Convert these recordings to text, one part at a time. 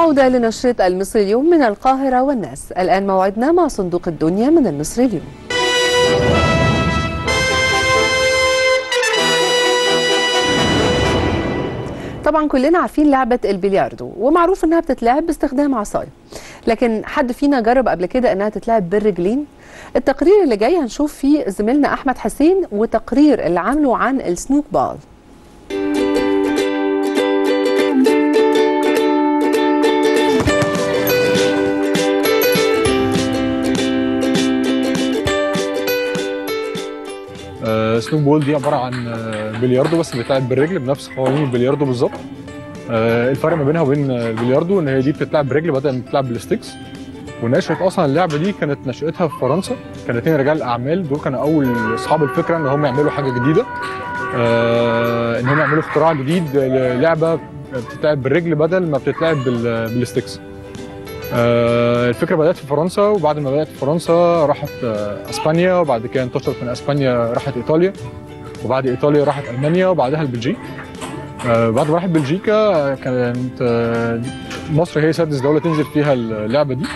عودة لنشرة المصري اليوم من القاهرة والناس الآن موعدنا مع صندوق الدنيا من المصري اليوم طبعا كلنا عارفين لعبة البلياردو ومعروف انها بتتلعب باستخدام عصاية لكن حد فينا جرب قبل كده انها تتلعب بالرجلين التقرير اللي جاي هنشوف فيه زميلنا احمد حسين وتقرير اللي عامله عن السنوك بال آه، سنوك بول دي عباره عن آه، بلياردو بس بتلعب بالرجل بنفس قوانين البلياردو بالظبط آه، الفرق ما بينها وبين البلياردو ان هي دي بتتلعب بالرجل بدل ما بتتلعب بالستيكس ونشأت اصلا اللعبه دي كانت نشأتها في فرنسا كان اتنين رجال اعمال دول كانوا اول اصحاب الفكره ان هم يعملوا حاجه جديده آه، ان هم يعملوا اختراع جديد للعبه بتتلعب بالرجل بدل ما بتتلعب بال- بالستيكس آه، الفكره بدات في فرنسا وبعد ما بدات في فرنسا راحت آه، اسبانيا وبعد كده انتشرت من اسبانيا راحت ايطاليا وبعد ايطاليا راحت المانيا وبعدها البلجيك آه، بعد ما راحت بلجيكا آه، كانت آه، مصر هي سادس دوله تنزل فيها اللعبه دي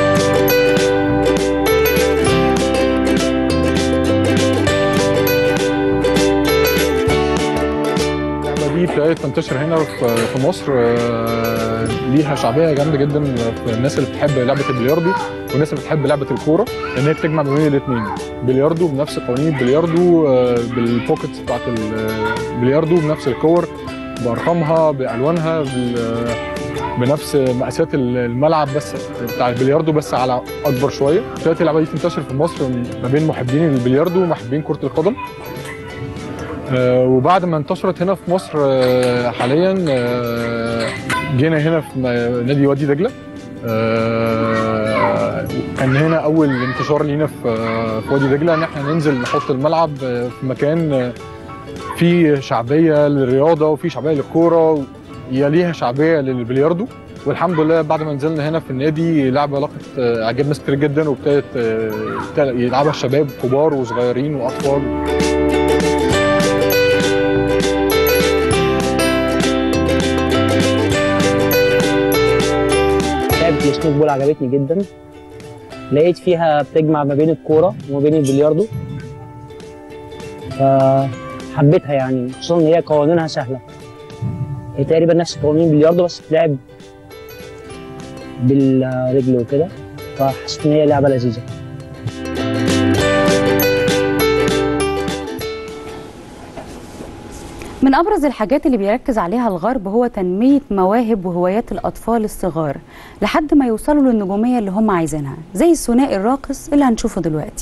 اللعبه دي ابتدت تنتشر هنا في في مصر آه، ليها شعبيه جامده جدا في الناس اللي بتحب لعبه البلياردو والناس اللي بتحب لعبه الكوره لان هي بتجمع ما بين الاثنين بلياردو بنفس قوانين البلياردو آه، بالبوكيتس بتاعت البلياردو بنفس الكور بارقامها بالوانها بال- بنفس مقاسات الملعب بس بتاع البلياردو بس على اكبر شويه ابتدت اللعبه دي تنتشر في مصر ما بين محبين البلياردو ومحبين كره القدم آه، وبعد ما انتشرت هنا في مصر آه، حاليا آه، جينا هنا في م- نادي وادي دجله آه، كان هنا اول انتشار لينا في آه، في وادي دجله ان احنا ننزل نحط الملعب آه، في مكان آه، فيه شعبيه للرياضه وفيه شعبيه للكوره يليها شعبيه للبلياردو والحمد لله بعد ما نزلنا هنا في النادي لعبه لقت آه، اعجاب ناس كتير جدا وابتدت آه، ابتدى يلعبها الشباب كبار وصغيرين واطفال لعبة السنوك بول عجبتني جدا لقيت فيها بتجمع ما بين الكورة وما بين البلياردو فحبيتها يعني خصوصا ان هي قوانينها سهلة هي تقريبا نفس قوانين البلياردو بس بتلعب بالرجل وكده فحسيت ان هي لعبة لذيذة من أبرز الحاجات اللي بيركز عليها الغرب هو تنمية مواهب وهوايات الأطفال الصغار لحد ما يوصلوا للنجومية اللي هم عايزينها زي الثنائي الراقص اللي هنشوفه دلوقتي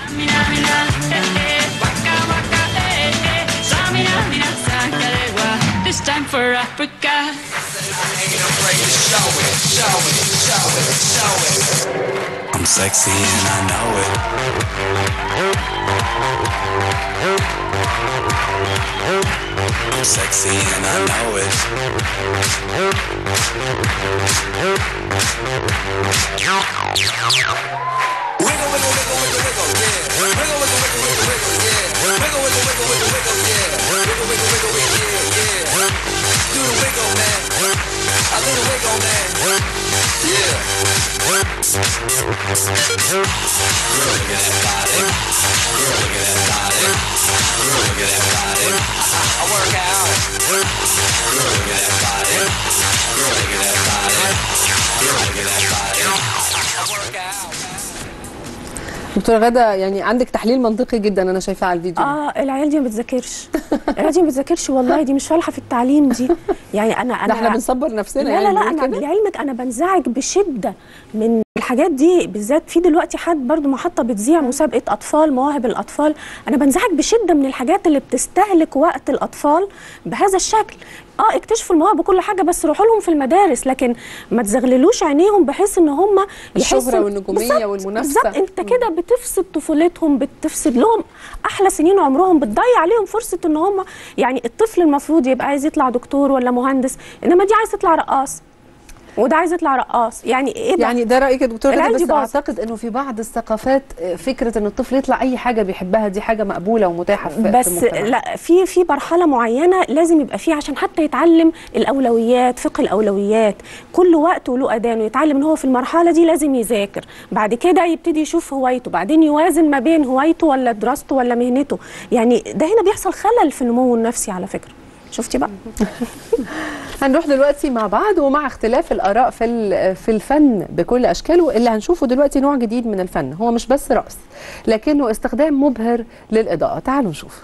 This time for Africa. I'm sexy and I know it. I'm sexy and I know it. Wiggle, wiggle, wiggle, wiggle, wiggle, yeah. Wiggle, wiggle, wiggle, wiggle, wiggle, yeah. Wiggle, wiggle, wiggle, wiggle, wiggle, yeah. Wiggle, wiggle, wiggle, wiggle, yeah, yeah. Do the wiggle, man. I do the wiggle, man. Yeah. Girl, look at that body. Girl, look at that body. Girl, look at that body. I work out. Girl, look at that body. Girl, look at that body. Girl, look at that body. I work out. دكتوره غاده يعني عندك تحليل منطقي جدا انا شايفاه على الفيديو اه العيال دي ما بتذاكرش العيال دي ما بتذاكرش والله دي مش فالحه في التعليم دي يعني انا انا ده احنا بنصبر نفسنا لا يعني لا لا بنقول انا كده. لعلمك انا بنزعج بشده من الحاجات دي بالذات في دلوقتي حد برضو محطه بتذيع مسابقه اطفال مواهب الاطفال انا بنزعج بشده من الحاجات اللي بتستهلك وقت الاطفال بهذا الشكل اه اكتشفوا المواهب وكل حاجه بس روحوا لهم في المدارس لكن ما تزغللوش عينيهم بحيث ان هم الشهرة يحسوا- والنجومية بالظبط- والمنافسة. بالظبط انت كده بتفسد طفولتهم بتفسد لهم احلى سنين عمرهم بتضيع عليهم فرصه ان هم يعني الطفل المفروض يبقى عايز يطلع دكتور ولا مهندس انما دي عايز تطلع رقاص وده عايز يطلع رقاص يعني ايه ده يعني ده رايك يا دكتور غدا العيال بس دي باظت. اعتقد انه في بعض الثقافات آه، فكره ان الطفل يطلع اي حاجه بيحبها دي حاجه مقبوله ومتاحه في بس في المجتمع. لا في في مرحله معينه لازم يبقى فيه عشان حتى يتعلم الاولويات فقه الاولويات كل وقت وله اذان ويتعلم ان هو في المرحله دي لازم يذاكر بعد كده يبتدي يشوف هوايته بعدين يوازن ما بين هوايته ولا دراسته ولا مهنته يعني ده هنا بيحصل خلل في النمو النفسي على فكره شفتي بقى هنروح دلوقتي مع بعض ومع اختلاف الاراء في ال- في الفن بكل اشكاله اللي هنشوفه دلوقتي نوع جديد من الفن هو مش بس رقص لكنه استخدام مبهر للاضاءه تعالوا نشوف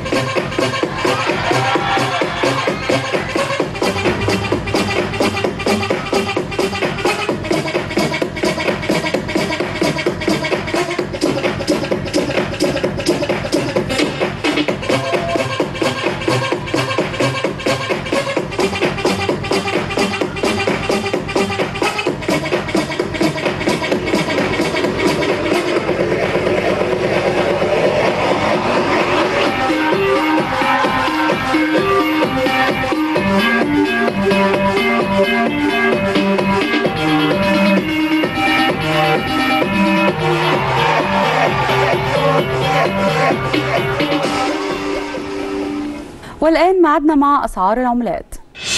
والآن معدنا مع أسعار العملات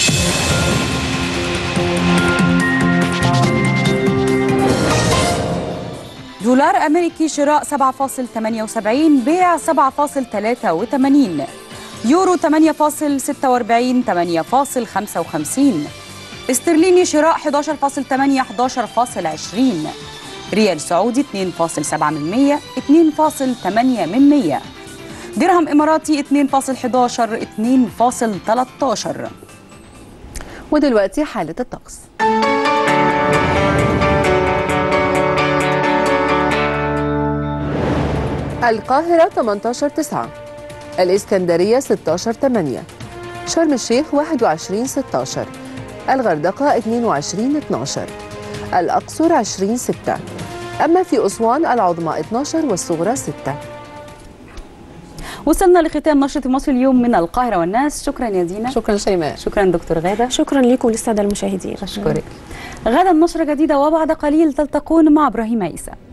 دولار أمريكي شراء 7.78 بيع 7.83 يورو 8.46 8.55 استرليني شراء 11.8 11.20 ريال سعودي 2.7 من 100 2.8 من 100 درهم إماراتي 2.11 2.13 ودلوقتي حاله الطقس القاهرة 18 9 الإسكندرية 16 8 شرم الشيخ 21 16 الغردقة 22 12 الأقصر 20 6 أما في أسوان العظمى 12 والصغرى 6 وصلنا لختام نشرة مصر اليوم من القاهرة والناس شكرا يا دينا شكرا شيماء شكرا دكتور غادة شكرا لكم للساده المشاهدين أشكرك غدا نشرة جديدة وبعد قليل تلتقون مع إبراهيم عيسى